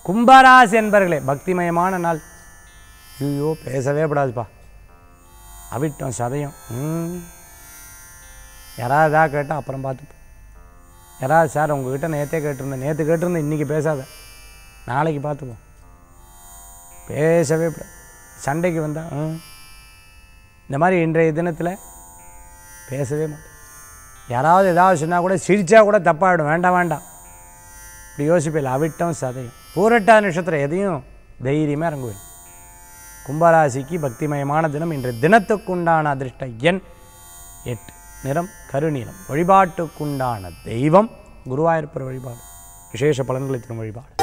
கும்பராசி என்பர்களே பக்திமயமான நாள் ஐயோ பேசவே கூடாதுப்பா அவிட்டம் சதயம் ம் யாராவது ஏதாவது கேட்டால் அப்புறம் பார்த்துப்போம் யாராவது சார் உங்ககிட்ட நேற்றே கேட்டிருந்தேன் நேற்று கேட்டிருந்தேன் இன்றைக்கி பேசாத நாளைக்கு பார்த்துப்போம் பேசவே கூடாது சண்டைக்கு வந்தால் ம் இந்த மாதிரி இன்றைய தினத்தில் பேசவே மாட்டேன் யாராவது ஏதாவது சொன்னால் கூட சிரிச்சா கூட தப்பாகிடும் வேண்டாம் வேண்டாம் இப்படி யோசிப்பில்லை அவிட்டம் சதயம் பூரட்டா நட்சத்திரம் எதையும் தைரியமாக இறங்குவேன் கும்பராசிக்கு பக்திமயமான தினம் இன்று தினத்துக்குண்டான அதிர்ஷ்ட எண் எட்டு நிறம் கருநீலம் வழிபாட்டுக்குண்டான தெய்வம் குருவாயூர்ப்பர் வழிபாடு விசேஷ பலன்களை தரும் வழிபாடு